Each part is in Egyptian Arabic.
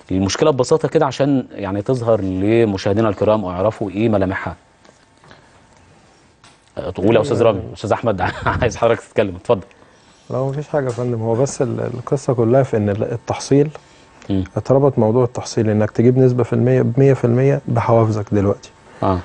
المشكله ببساطه كده عشان يعني تظهر لمشاهدينا الكرام ويعرفوا ايه ملامحها آه، تقول يا استاذ رامي استاذ احمد عايز حضرتك تتكلم اتفضل لا مفيش حاجه يا فندم هو بس ال- القصه كلها في ان ال- التحصيل مم. اتربط موضوع التحصيل انك تجيب نسبه في المية بمية في المية بحوافزك دلوقتي اه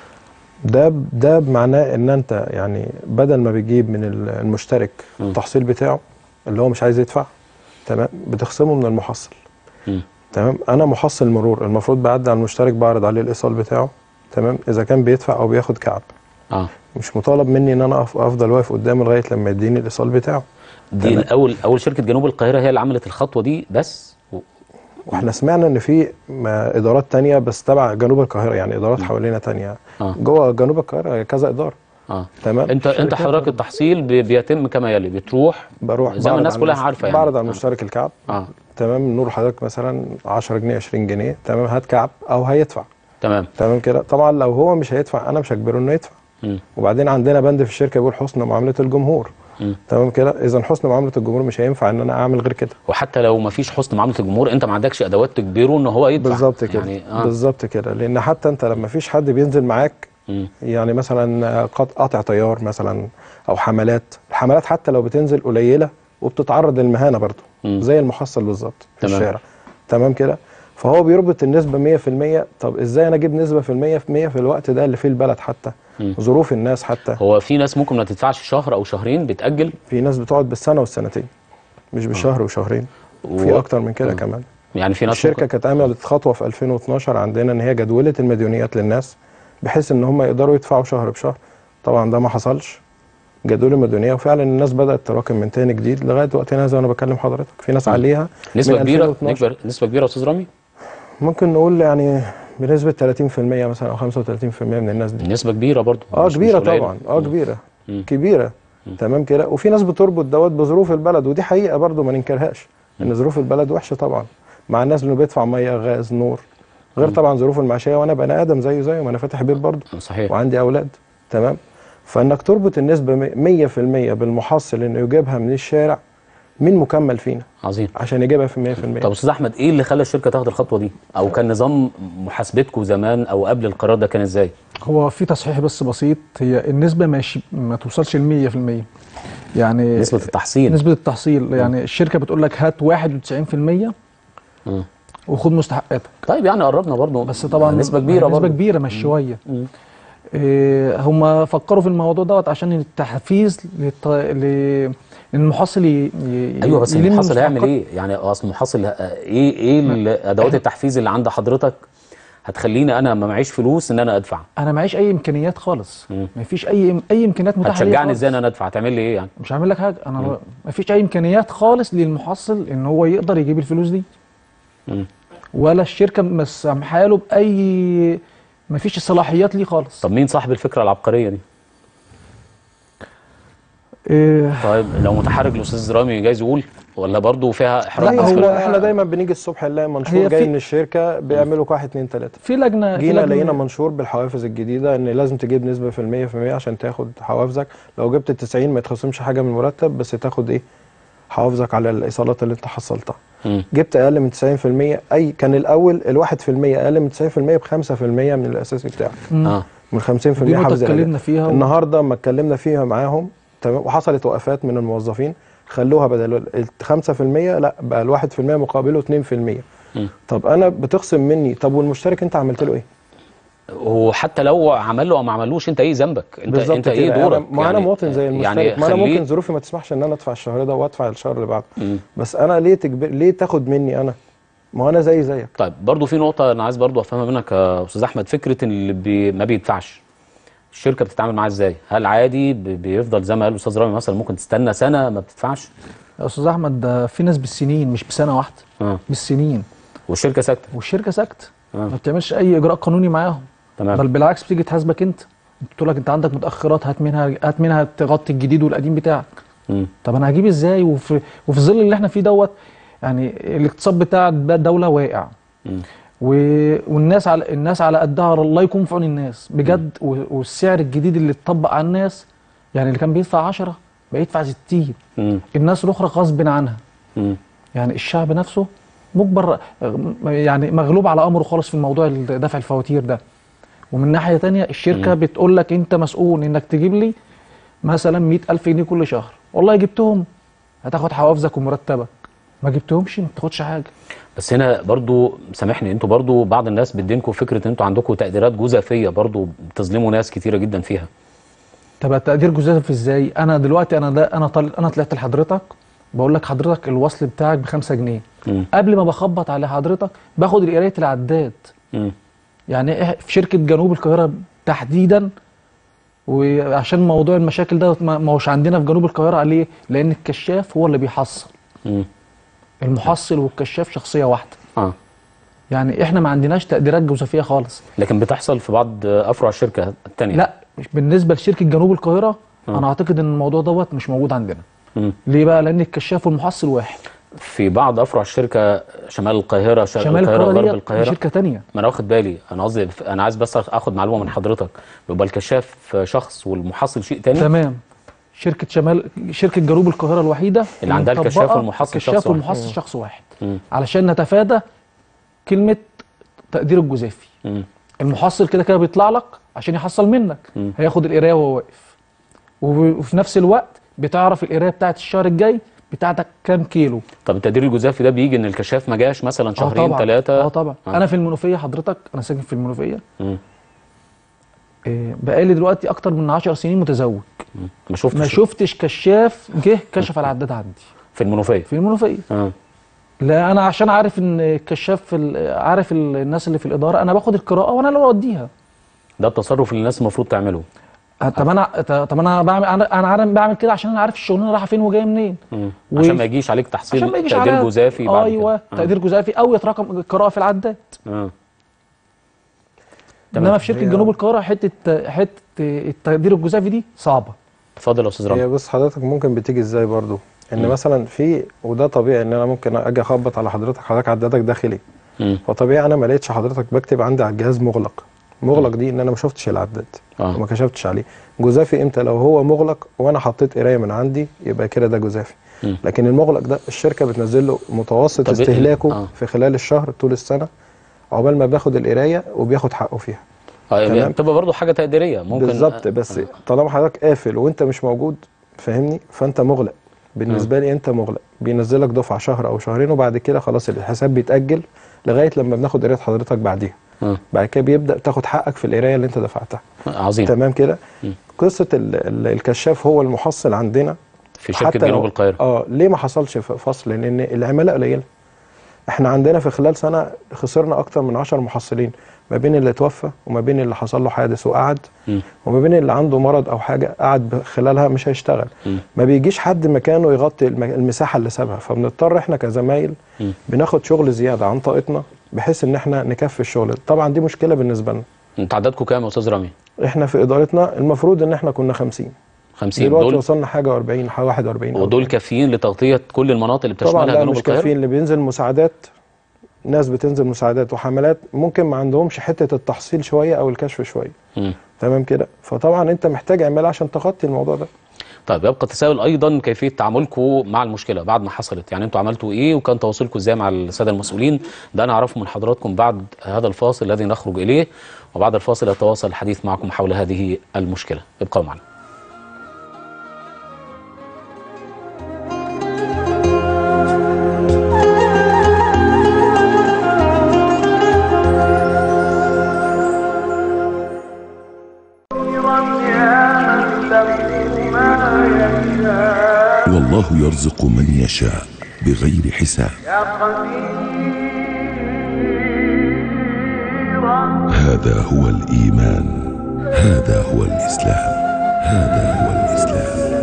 ده ده معناه ان انت يعني بدل ما بتجيب من ال- المشترك مم. التحصيل بتاعه اللي هو مش عايز يدفع تمام بتخصمه من المحصل مم. تمام انا محصل مرور المفروض بعدي على المشترك بعرض عليه الايصال بتاعه تمام اذا كان بيدفع او بياخد كعب اه مش مطالب مني ان انا أف- افضل واقف قدامه لغايه لما يديني الايصال بتاعه دي تمام. الاول اول شركه جنوب القاهره هي اللي عملت الخطوه دي بس و- واحنا سمعنا ان في ما- ادارات تانية بس تبع جنوب القاهره يعني ادارات حوالينا تانية اه جوه جنوب القاهره كذا اداره اه تمام انت انت شركات حضرتك التحصيل بي- بيتم كما يلي بتروح بروح زي ما بعرض الناس على كلها المش- عارفه يعني بعرض على آه. المشترك الكعب اه تمام نور حضرتك مثلا 10 جنيه 20 جنيه تمام هات كعب او هيدفع تمام تمام كده طبعا لو هو مش هيدفع انا مش هجبره انه يدفع مم. وبعدين عندنا بند في الشركه بيقول حسن معامله الجمهور مم. تمام كده اذا حسن معامله الجمهور مش هينفع ان انا اعمل غير كده وحتى لو ما فيش حسن معامله الجمهور انت ما عندكش ادوات تجبره ان هو يدفع بالظبط كده يعني اه بالظبط كده لان حتى انت لما فيش حد بينزل معاك مم. يعني مثلا قط- قطع طيار مثلا او حملات الحملات حتى لو بتنزل قليله وبتتعرض للمهانه برضه مم. زي المحصل بالظبط في تمام. الشارع تمام كده فهو بيربط النسبه 100% طب ازاي انا اجيب نسبه في المية في 100 في الوقت ده اللي فيه البلد حتى مم. ظروف الناس حتى هو في ناس ممكن ما تدفعش شهر او شهرين بتاجل في ناس بتقعد بالسنه والسنتين مش بالشهر وشهرين في و- اكتر من كده مم. كمان يعني في ناس الشركه ممكن- كانت عملت خطوه في 2012 عندنا ان هي جدوله المديونيات للناس بحيث ان هم يقدروا يدفعوا شهر بشهر طبعا ده ما حصلش جدول المديونيه وفعلا الناس بدات تراكم من تاني جديد لغايه وقتنا هذا وانا بكلم حضرتك في ناس عليها نسبه من كبيره 2012. نسبه نسبه كبيره يا استاذ رامي ممكن نقول يعني بنسبه 30% مثلا او 35% من الناس دي نسبه كبيره برضو اه مش- كبيره مش قليلة. طبعا اه مم. كبيره مم. كبيره تمام كده وفي ناس بتربط دوت بظروف البلد ودي حقيقه برضو ما ننكرهاش ان ظروف البلد وحشه طبعا مع الناس اللي بيدفع ميه غاز نور غير طبعا ظروف المعيشيه وانا بني ادم زيه زيه ما انا فاتح بيت برضو صحيح وعندي اولاد تمام فانك تربط النسبه 100% بالمحصل انه يجيبها من الشارع مين مكمل فينا عظيم عشان يجيبها في 100% طب استاذ احمد ايه اللي خلى الشركه تاخد الخطوه دي او كان نظام محاسبتكم زمان او قبل القرار ده كان ازاي هو في تصحيح بس بسيط هي النسبه ماشي ما توصلش ل 100% يعني نسبه التحصيل نسبه التحصيل يعني الشركه بتقول لك هات 91% مم. وخد مستحقاتك طيب يعني قربنا برضو بس طبعا نسبه كبيره نسبه برضو كبيره مش شويه مم. إيه هم فكروا في الموضوع دوت عشان التحفيز للط... ل... المحصل ي... ي... ايوه بس يلم المحصل هيعمل مستحقات. ايه يعني اصل المحصل ه- ايه ايه ال- ادوات التحفيز اللي عند حضرتك هتخليني انا ما معيش فلوس ان انا ادفع انا معيش اي امكانيات خالص مم. مفيش اي اي امكانيات متاحه ليا هتشجعني خالص. ازاي ان انا ادفع هتعمل لي ايه يعني مش هعمل لك حاجه انا مفيش اي امكانيات خالص للمحصل ان هو يقدر يجيب الفلوس دي مم. ولا الشركه مسامحه له باي مفيش صلاحيات ليه خالص طب مين صاحب الفكره العبقريه دي إيه طيب لو متحرج الاستاذ رامي جايز يقول ولا برضو فيها احراج لا، نسبي؟ هو- احنا احنا دايما بنيجي الصبح نلاقي منشور هي جاي في- من الشركه بيعملوا واحد اتنين تلاته في لجنه في جينا لجنة لقينا منشور بالحوافز الجديده ان لازم تجيب نسبه في المية في المية عشان تاخد حوافزك لو جبت ال 90 ما يتخصمش حاجه من المرتب بس تاخد ايه حوافزك على الايصالات اللي انت حصلتها مم. جبت اقل من 90% اي كان الاول الواحد في المية اقل من 90% ب 5% من الاساسي بتاعك مم. اه من 50% دي نقطة حافز الأداء. اتكلمنا فيها و- النهارده اما اتكلمنا فيها معاهم تمام وحصلت وقفات من الموظفين خلوها بدل ال 5% لا بقى ال 1% مقابله 2% مم. طب انا بتخصم مني طب والمشترك انت عملت له ايه؟ وحتى لو عمل له او ما عملوش انت ايه ذنبك انت بالظبط انت ايه كده. دورك أنا- ما انا مواطن زي المشترك يعني ما انا خليه- ممكن ظروفي ما تسمحش ان انا ادفع الشهر ده وادفع الشهر اللي بعده مم. بس انا ليه تجبر ليه تاخد مني انا؟ ما انا زي زيك طيب برضو في نقطة أنا عايز برضو أفهمها منك يا أستاذ أحمد فكرة إن اللي بي ما بيدفعش الشركة بتتعامل معاه إزاي؟ هل عادي ب- بيفضل زي ما قال الأستاذ رامي مثلا ممكن تستنى سنة ما بتدفعش؟ يا استاذ احمد ده في ناس بالسنين مش بسنه واحده اه بالسنين والشركة ساكتة والشركه ساكته آه. ما بتعملش اي اجراء قانوني معاهم تمام بل بالعكس بتيجي تحاسبك انت بتقول لك انت عندك متاخرات هات منها هات منها تغطي الجديد والقديم بتاعك مم. طب انا هجيب ازاي وفي وفي ظل اللي احنا فيه دوت يعني الاقتصاد بتاع الدوله واقع مم. و... والناس على الناس على قدها الله يكون في عون الناس بجد و... والسعر الجديد اللي اتطبق على الناس يعني اللي كان بيدفع 10 بقى يدفع 60 مم. الناس الاخرى غصب عنها مم. يعني الشعب نفسه مجبر يعني مغلوب على امره خالص في الموضوع دفع الفواتير ده ومن ناحيه تانية الشركه بتقول لك انت مسؤول انك تجيب لي مثلا 100000 جنيه كل شهر والله جبتهم هتاخد حوافزك ومرتبك ما جبتهمش ما تاخدش حاجه بس هنا برضو سامحني انتوا برضو بعض الناس بتدينكم فكره ان انتوا عندكم تقديرات جزافيه برضو بتظلموا ناس كتيره جدا فيها طب التقدير جزافي ازاي انا دلوقتي انا ده انا طل... انا طلعت لحضرتك بقول لك حضرتك الوصل بتاعك ب 5 جنيه مم. قبل ما بخبط على حضرتك باخد قرايه العداد مم. يعني إح- في شركه جنوب القاهره تحديدا وعشان موضوع المشاكل ده ما ما هوش عندنا في جنوب القاهره ليه؟ لان الكشاف هو اللي بيحصل مم. المحصل والكشاف شخصيه واحده اه يعني احنا ما عندناش تقديرات جزافيه خالص لكن بتحصل في بعض افرع الشركه الثانيه لا مش بالنسبه لشركه جنوب القاهره انا اعتقد ان الموضوع دوت مش موجود عندنا مم. ليه بقى لان الكشاف والمحصل واحد في بعض افرع الشركه شمال القاهره شرق شمال القاهره القاهره وغرب دي القاهره شركه تانية ما انا واخد بالي انا قصدي انا عايز بس اخد معلومه من حضرتك بيبقى الكشاف شخص والمحصل شيء تاني تمام شركه شمال شركه جنوب القاهره الوحيده اللي عندها مطبقة الكشاف والمحصل شخص الكشاف واحد. والمحصل شخص واحد مم. علشان نتفادى كلمه تقدير الجزافي مم. المحصل كده كده بيطلع لك عشان يحصل منك مم. هياخد القرايه وهو واقف وب- وفي نفس الوقت بتعرف القرايه بتاعت الشهر الجاي بتاعتك كام كيلو طب التقدير الجزافي ده بيجي ان الكشاف ما جاش مثلا شهرين طبعا ثلاثه اه طبعا آه. انا في المنوفيه حضرتك انا ساكن في المنوفيه مم. إيه بقالي دلوقتي اكتر من 10 سنين متزوج مم. ما شفتش ما شفتش كشاف جه كشف على العداد عندي في المنوفيه في المنوفيه اه لا انا عشان عارف ان الكشاف في ال- عارف ال- الناس اللي في الاداره انا باخد القراءه وانا اللي بوديها ده التصرف اللي الناس المفروض تعمله آه، طب انا طب انا بعمل انا انا عارف بعمل كده عشان انا عارف الشغلانه رايحه فين وجايه منين مم. و- عشان ما يجيش عليك تحصيل عشان ما يجيش تقدير عليها- جزافي بعد ايوه كده. تقدير جزافي او يتراكم القراءه في العداد اه تمام. انما في شركه هي- جنوب القاهره حته حته التقدير الجزافي دي صعبه اتفضل يا استاذ هي رامي بص حضرتك ممكن بتيجي ازاي برضو ان مثلا في وده طبيعي ان انا ممكن اجي اخبط على حضرتك حضرتك عدادك داخلي مم. فطبيعي انا ما لقيتش حضرتك بكتب عندي على الجهاز مغلق مغلق دي ان انا ما شفتش العداد اه وما كشفتش عليه جزافي امتى لو هو مغلق وانا حطيت قرايه من عندي يبقى كده ده جزافي مم. لكن المغلق ده الشركه بتنزل له متوسط طب إيه- استهلاكه آه. في خلال الشهر طول السنه عقبال ما بياخد القرايه وبياخد حقه فيها اه تمام. بتبقى برضه حاجه تقديريه ممكن بالظبط بس طالما حضرتك قافل وانت مش موجود فاهمني فانت مغلق بالنسبه لي انت مغلق بينزلك دفعه شهر او شهرين وبعد كده خلاص الحساب بيتاجل لغايه لما بناخد قرايه حضرتك بعديها آه. بعد كده بيبدا تاخد حقك في القرايه اللي انت دفعتها عظيم تمام كده مم. قصه ال ال الكشاف هو المحصل عندنا في شركه حتى لو- جنوب القاهره اه ليه ما حصلش ف- فصل لان العماله قليله احنا عندنا في خلال سنه خسرنا اكتر من 10 محصلين ما بين اللي توفى وما بين اللي حصل له حادث وقعد مم. وما بين اللي عنده مرض او حاجه قعد خلالها مش هيشتغل مم. ما بيجيش حد مكانه يغطي الم- المساحه اللي سابها فبنضطر احنا كزمايل مم. بناخد شغل زياده عن طاقتنا بحيث ان احنا نكفي الشغل طبعا دي مشكله بالنسبه لنا انت عددكم كام يا استاذ رامي احنا في ادارتنا المفروض ان احنا كنا 50 50 دلوقتي دول وصلنا حاجه و40 حاجه 41 أو ودول كافيين لتغطيه كل المناطق اللي طبعا بتشملها لا جنوب مش القاهره كافيين اللي بينزل مساعدات ناس بتنزل مساعدات وحملات ممكن ما عندهمش حته التحصيل شويه او الكشف شويه مم. تمام كده فطبعا انت محتاج عماله عشان تغطي الموضوع ده طيب يبقى تساؤل ايضا كيفيه تعاملكم مع المشكله بعد ما حصلت يعني انتوا عملتوا ايه وكان تواصلكم ازاي مع الساده المسؤولين ده انا اعرفه من حضراتكم بعد هذا الفاصل الذي نخرج اليه وبعد الفاصل يتواصل الحديث معكم حول هذه المشكله ابقوا معنا والله يرزق من يشاء بغير حساب هذا هو الإيمان هذا هو الإسلام هذا هو الإسلام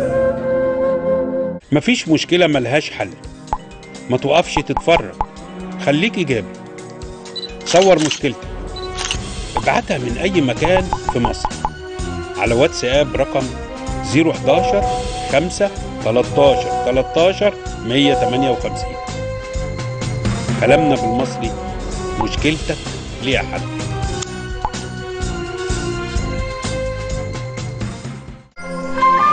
مفيش مشكلة ملهاش حل ما توقفش تتفرج خليك إيجابي صور مشكلتك ابعتها من أي مكان في مصر على واتساب رقم 011 5 13 13 158 كلامنا بالمصري مشكلتك ليها حل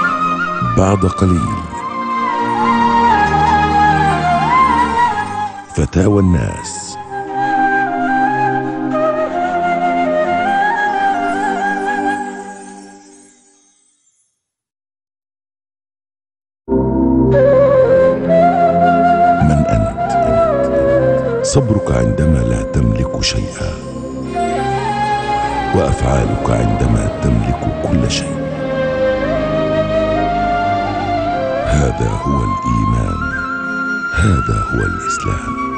بعد قليل فتاوى الناس من أنت؟ صبرك عندما لا تملك شيئا وأفعالك عندما تملك كل شيء هذا هو الإيمان هذا هو الإسلام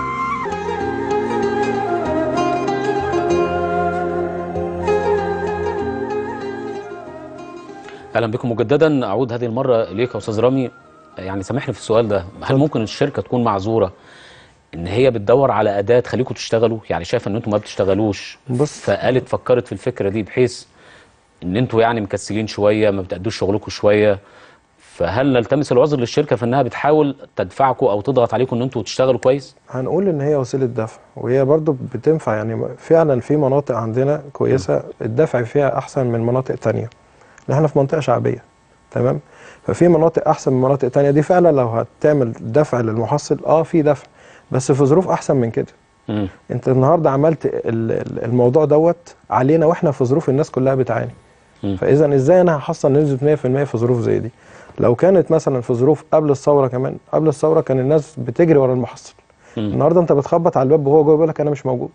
اهلا بكم مجددا اعود هذه المره اليك يا استاذ رامي يعني سامحني في السؤال ده هل ممكن الشركه تكون معذوره ان هي بتدور على اداه تخليكم تشتغلوا يعني شايفه ان انتم ما بتشتغلوش بص. فقالت فكرت في الفكره دي بحيث ان انتوا يعني مكسلين شويه ما بتأدوش شغلكم شويه فهل نلتمس العذر للشركه في انها بتحاول تدفعكم او تضغط عليكم ان انتوا تشتغلوا كويس هنقول ان هي وسيله دفع وهي برضو بتنفع يعني فعلا في مناطق عندنا كويسه الدفع فيها احسن من مناطق تانية لان احنا في منطقه شعبيه تمام ففي مناطق احسن من مناطق تانية دي فعلا لو هتعمل دفع للمحصل اه في دفع بس في ظروف احسن من كده مم. انت النهارده عملت ال- ال- الموضوع دوت علينا واحنا في ظروف الناس كلها بتعاني مم. فاذا ازاي انا هحصل نسبه 100% في ظروف زي دي لو كانت مثلا في ظروف قبل الثوره كمان قبل الثوره كان الناس بتجري ورا المحصل مم. النهارده انت بتخبط على الباب وهو جوه بيقول لك انا مش موجود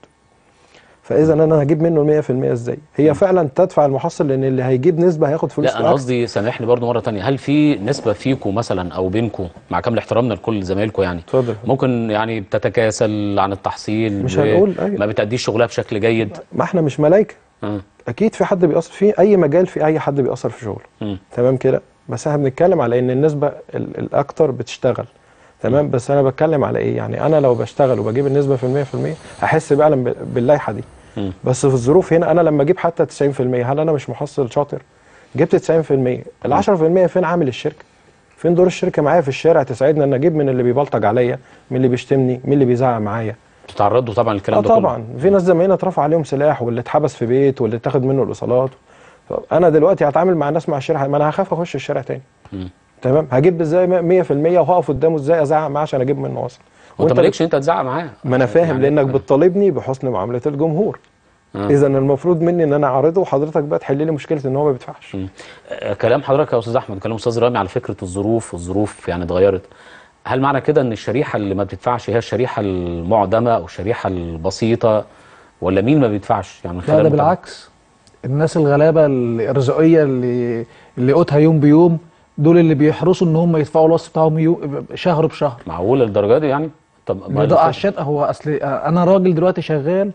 فاذا انا هجيب منه ال 100% ازاي هي فعلا تدفع المحصل لان اللي هيجيب نسبه هياخد فلوس لا انا أكتر. قصدي سامحني برضو مره تانية هل في نسبه فيكم مثلا او بينكم مع كامل احترامنا لكل زمايلكم يعني اتفضل ممكن يعني بتتكاسل عن التحصيل مش و- هنقول، أيوة. ما بتأديش شغلها بشكل جيد ما احنا مش ملايكه مم. اكيد في حد بيأثر في اي مجال في اي حد بيأثر في شغله مم. تمام كده بس احنا بنتكلم على ان النسبه ال- الاكتر بتشتغل تمام بس انا بتكلم على ايه يعني انا لو بشتغل وبجيب النسبه في المية في المية هحس فعلا ب- باللائحه دي مم. بس في الظروف هنا انا لما اجيب حتى 90% هل انا مش محصل شاطر جبت 90% ال 10% فين عامل الشركه فين دور الشركه معايا في الشارع تساعدني ان اجيب من اللي بيبلطج عليا من اللي بيشتمني من اللي بيزعق معايا بتتعرضوا طبعا للكلام اه ده كله طبعا في ناس زمايلنا اترفع عليهم سلاح واللي اتحبس في بيت واللي اتاخد منه الايصالات طب انا دلوقتي هتعامل مع الناس مع الشارع ما انا هخاف اخش الشارع تاني مم. تمام هجيب ازاي 100% وهقف قدامه ازاي ازعق معاه عشان اجيب منه وصل وانت وانت مالكش انت تزعق معاه ما انا فاهم يعني- لانك بتطالبني بحسن معامله الجمهور آه. اذا المفروض مني ان انا اعرضه وحضرتك بقى تحل لي مشكله ان هو ما بيدفعش آه، كلام حضرتك يا استاذ احمد كلام استاذ رامي على فكره الظروف الظروف يعني اتغيرت هل معنى كده ان الشريحه اللي ما بتدفعش هي الشريحه المعدمه او الشريحه البسيطه ولا مين ما بيدفعش يعني من لا خلال ده المتابعة؟ بالعكس الناس الغلابه الارزاقيه اللي اللي قوتها يوم بيوم دول اللي بيحرصوا ان هم يدفعوا الوصف بتاعهم يو- شهر بشهر معقول الدرجه دي يعني طب ما ده الفكرة- عشان هو اصل انا راجل دلوقتي شغال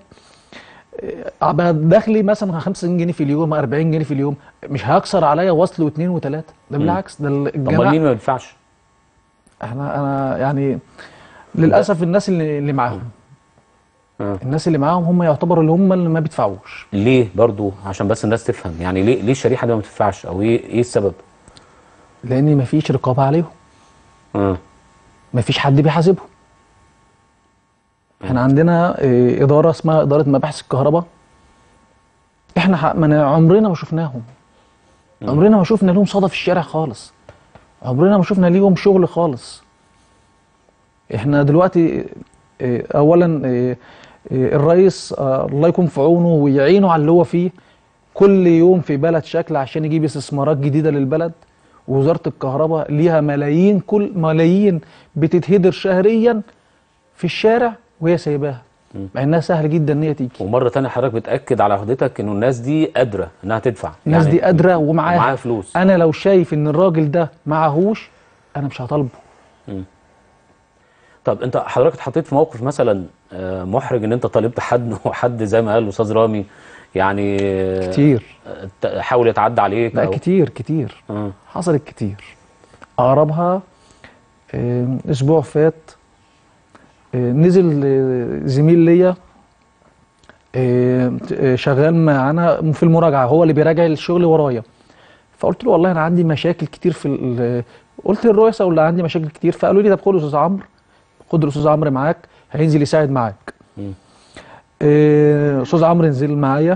آه، بقى دخلي مثلا 50 جنيه في اليوم 40 جنيه في اليوم مش هيكسر عليا وصل واثنين وثلاثه ده بالعكس ده طب ما الجماعه مين ما بيدفعش احنا انا يعني للاسف الناس اللي اللي معاهم آه. الناس اللي معاهم هم يعتبروا اللي هم اللي ما بيدفعوش ليه برضو عشان بس الناس تفهم يعني ليه ليه الشريحه دي ما بتدفعش او ايه ايه السبب لان ما فيش رقابه عليهم اه ما فيش حد بيحاسبهم احنا عندنا اه، اداره اسمها اداره مباحث الكهرباء احنا ح- ما عمرنا ما شفناهم عمرنا ما شفنا لهم صدى في الشارع خالص عمرنا ما شفنا ليهم شغل خالص احنا دلوقتي اه، اولا اه، اه، الرئيس اه، الله يكون في عونه ويعينه على اللي هو فيه كل يوم في بلد شكل عشان يجيب استثمارات جديده للبلد ووزاره الكهرباء ليها ملايين كل ملايين بتتهدر شهريا في الشارع وهي سايباها مع انها سهل جدا ان هي تيجي ومره تانية حضرتك بتاكد على عهدتك انه الناس دي قادره انها تدفع الناس دي قادره ومعاها معاها فلوس انا لو شايف ان الراجل ده معهوش انا مش هطالبه طب انت حضرتك اتحطيت في موقف مثلا آه، محرج ان انت طالبت حد وحد زي ما قال الاستاذ رامي يعني آه، كتير آه، حاول يتعدى عليك لا أو- كتير كتير آه. حصلت كتير اقربها آه، اسبوع فات آه، نزل آه، زميل ليا آه، آه، شغال معانا في المراجعه هو اللي بيراجع الشغل ورايا فقلت له والله انا عندي مشاكل كتير في ال- قلت للرؤساء والله عندي مشاكل كتير فقالوا لي طب خد الاستاذ عمرو خد الاستاذ عمرو معاك هينزل يساعد معاك مم. آه، استاذ عمرو نزل معايا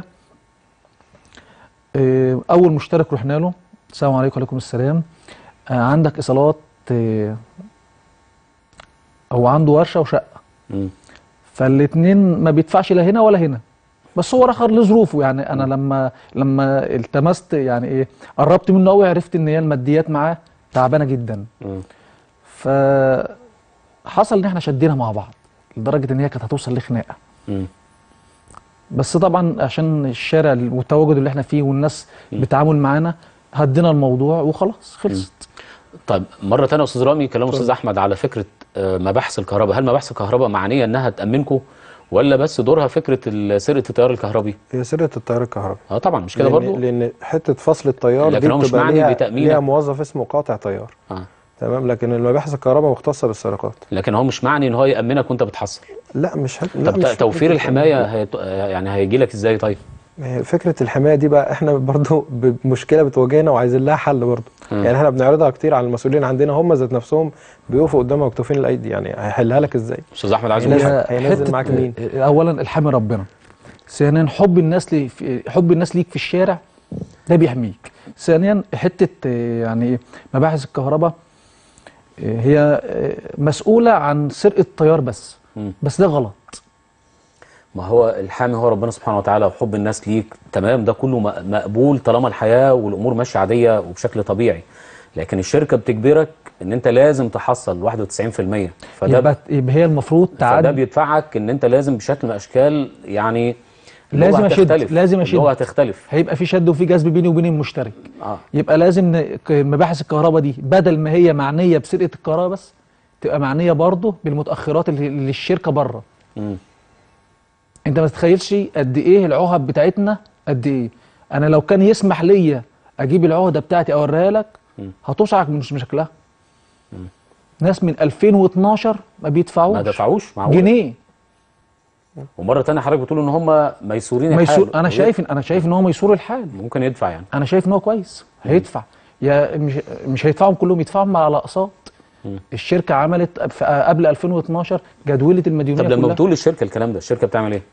آه، اول مشترك رحنا له السلام عليكم وعليكم السلام آه، عندك ايصالات آه، هو عنده ورشه وشقه مم. فالاتنين ما بيدفعش لا هنا ولا هنا بس هو رخر لظروفه يعني انا لما لما التمست يعني ايه قربت منه قوي عرفت ان هي الماديات معاه تعبانه جدا مم. فحصل ان احنا شدينا مع بعض لدرجه ان هي كانت هتوصل لخناقه مم. بس طبعا عشان الشارع والتواجد اللي احنا فيه والناس بتعامل معانا هدينا الموضوع وخلاص خلصت طيب مره ثانيه استاذ رامي كلام استاذ احمد على فكره آه، مباحث الكهرباء هل مباحث الكهرباء معنيه انها تامنكم ولا بس دورها فكره ال- سرقه التيار الكهربي هي سرقه التيار الكهربي اه طبعا مش كده لأن- برضو لان حته فصل التيار لكن دي هو مش بتبقى معني ليها, بتأمينك. ليها موظف اسمه قاطع تيار آه. تمام لكن المباحث الكهرباء مختصه بالسرقات لكن هو مش معني ان هو يامنك وانت بتحصل لا مش هت... لا طب مش ت- توفير فكرة الحمايه هيت... يعني هيجي لك ازاي طيب هي فكره الحمايه دي بقى احنا برضو بمشكله بتواجهنا وعايزين لها حل برضو مم. يعني احنا بنعرضها كتير على المسؤولين عندنا هم ذات نفسهم بيقفوا قدامها مكتوفين الايدي يعني هيحلها لك ازاي استاذ احمد عايز هي- يقول حاجة. هينزل حتة- معاك مين؟ اولا الحامي ربنا ثانيا حب الناس لي في- حب الناس ليك في الشارع ده بيحميك ثانيا حته آه، يعني إيه، مباحث الكهرباء آه، هي آه، مسؤوله عن سرقه التيار بس مم. بس ده غلط ما هو الحامي هو ربنا سبحانه وتعالى وحب الناس ليك تمام ده كله م- مقبول طالما الحياه والامور ماشيه عاديه وبشكل طبيعي لكن الشركه بتجبرك ان انت لازم تحصل 91% فده يبقى يبقى هي المفروض فده تعدي بيدفعك ان انت لازم بشكل من الاشكال يعني اللغة لازم أشد، هتختلف. لازم أشد. اللغه هتختلف هيبقى في شد وفي جذب بيني وبين المشترك اه يبقى لازم ن- ك- مباحث الكهرباء دي بدل ما هي معنيه بسرقه الكهرباء بس تبقى معنيه برضه بالمتاخرات اللي اللي الشركه بره مم. انت ما تتخيلش قد ايه العهد بتاعتنا قد ايه انا لو كان يسمح ليا اجيب العهده بتاعتي اوريها لك هتوسعك من من شكلها ناس من 2012 ما بيدفعوش ما دفعوش معقول جنيه ومره تانية حضرتك بتقول ان هم ميسورين ميسور الحال انا شايف انا شايف ان هو ميسور الحال ممكن يدفع يعني انا شايف ان هو كويس هيدفع يا مش مش هيدفعهم كلهم يدفعهم على اقساط الشركه عملت في- قبل 2012 جدوله المديونيه طب لما كلها بتقول للشركه الكلام ده الشركه بتعمل ايه؟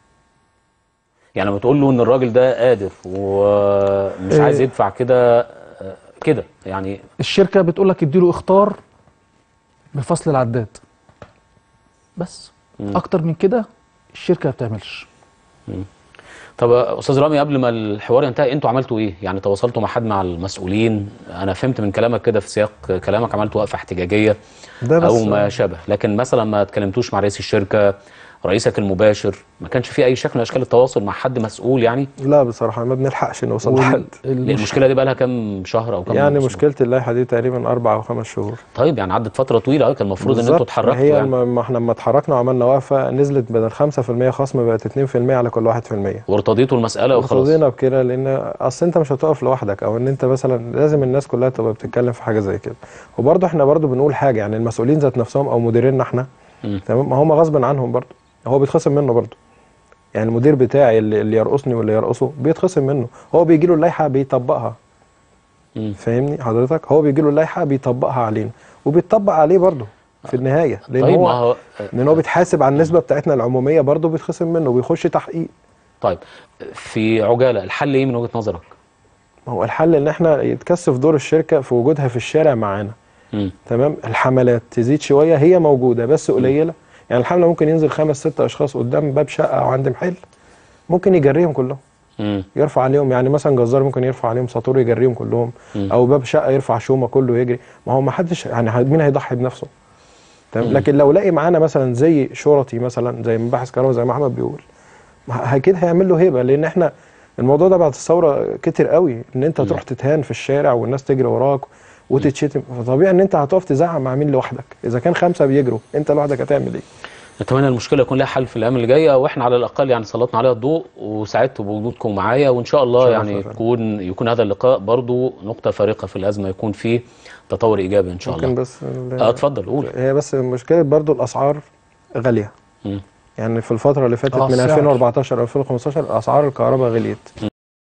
يعني لما تقول له ان الراجل ده قادر ومش إيه. عايز يدفع كده آه، كده يعني الشركه بتقول لك اديله اختار بفصل العداد بس اكتر من كده الشركه ما بتعملش طب يا استاذ رامي قبل ما الحوار ينتهي انتوا عملتوا ايه؟ يعني تواصلتوا مع حد مع المسؤولين انا فهمت من كلامك كده في سياق كلامك عملتوا وقفه احتجاجيه ده بس او ما شابه لكن مثلا ما اتكلمتوش مع رئيس الشركه رئيسك المباشر ما كانش في اي شكل من اشكال التواصل مع حد مسؤول يعني لا بصراحه ما بنلحقش نوصل وال- لحد لأن المشكله دي بقى لها كام شهر او كام يعني أسبوع؟ مشكله اللائحه دي تقريبا اربع او خمس شهور طيب يعني عدت فتره طويله قوي كان المفروض ان انتوا بالظبط. اتحركتوا هي يعني ما ما احنا لما اتحركنا وعملنا وقفه نزلت بدل 5% خصم بقت 2% على كل 1% وارتضيتوا المساله وخلاص وخلصنا بكده لان اصل انت مش هتقف لوحدك او ان انت مثلا لازم الناس كلها تبقى بتتكلم في حاجه زي كده وبرضه احنا برضه بنقول حاجه يعني المسؤولين ذات نفسهم او مديريننا احنا مم. تمام ما هم غصب عنهم برضه هو بيتخصم منه برضه يعني المدير بتاعي اللي, اللي يرقصني واللي يرقصه بيتخصم منه هو بيجي له اللائحه بيطبقها مم. فاهمني حضرتك هو بيجي له اللائحه بيطبقها علينا وبيطبق عليه برضه في النهايه لان طيب ما هو هو لان هو بيتحاسب على النسبه بتاعتنا العموميه برضه بيتخصم منه وبيخش تحقيق طيب في عجاله الحل ايه من وجهه نظرك؟ ما هو الحل ان احنا يتكثف دور الشركه في وجودها في الشارع معانا مم. تمام الحملات تزيد شويه هي موجوده بس قليله يعني الحمله ممكن ينزل خمس ست اشخاص قدام باب شقه او عند محل ممكن يجريهم كلهم مم. يرفع عليهم يعني مثلا جزار ممكن يرفع عليهم ساطور يجريهم كلهم مم. او باب شقه يرفع شومه كله يجري ما هو ما حدش يعني ه- مين هيضحي بنفسه تمام لكن لو لاقي معانا مثلا زي شرطي مثلا زي مباحث كهرباء زي ما احمد بيقول ما- اكيد هيعمل له هيبه لان احنا الموضوع ده بعد الثوره كتر قوي ان انت تروح تتهان في الشارع والناس تجري وراك وتتشتم فطبيعي ان انت هتقف تزعق مع مين لوحدك اذا كان خمسه بيجروا انت لوحدك هتعمل ايه نتمنى المشكله يكون لها حل في الايام اللي جايه واحنا على الاقل يعني سلطنا عليها الضوء وسعدت بوجودكم معايا وان شاء الله شرف يعني يا فندم. تكون يكون هذا اللقاء برضو نقطه فارقه في الازمه يكون فيه تطور ايجابي ان شاء ممكن الله بس ال- اه اتفضل قول هي بس مشكله برضو الاسعار غاليه مم. يعني في الفتره اللي فاتت آه، من السعر. 2014 2015 اسعار الكهرباء غليت